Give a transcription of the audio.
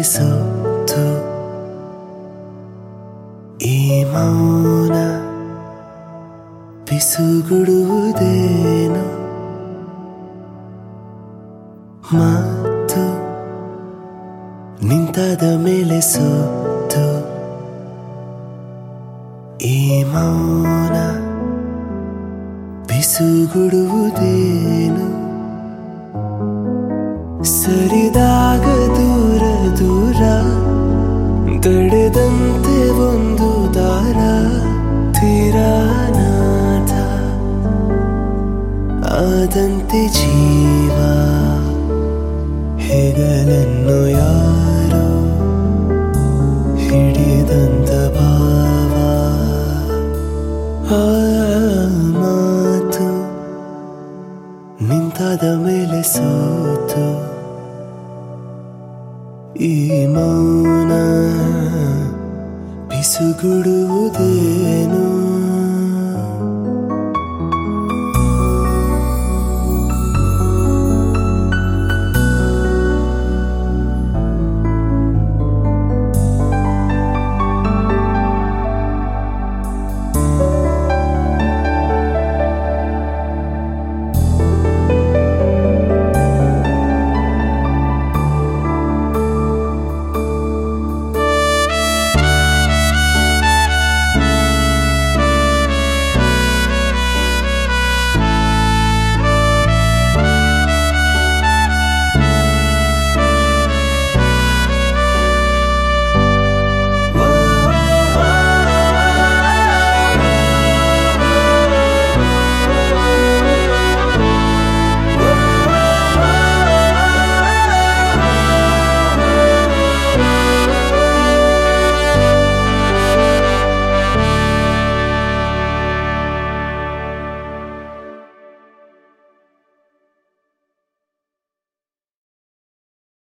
ಸೋತು ಈ ಮೌನ ಪಿಸುಗುಡುವುದೇನು ಮಾತು ನಿಂತಾದ ಮೇಲೆ ಸೋತು ಈ ಮೌನ ಪಿಸುಗುಡುವುದೇನು ಸರಿದಾಗ ದೂರ ದೂರ ತಡೆದಂತೆ ಒಂದು ದಾರ ತೀರಾನಾಥ ಆದಂತೆ ಜೀವ ಹೆಗಲನ್ನು ಯಾರೋ ಹಿಡಿದಂತ ಭಾವ ಆ ಮಾತು ನಿಂತಾದ ಮೇಲೆ ಸೋತು ಈ ಮೌನ ಪಿಸುಗುಡುವುದೇನು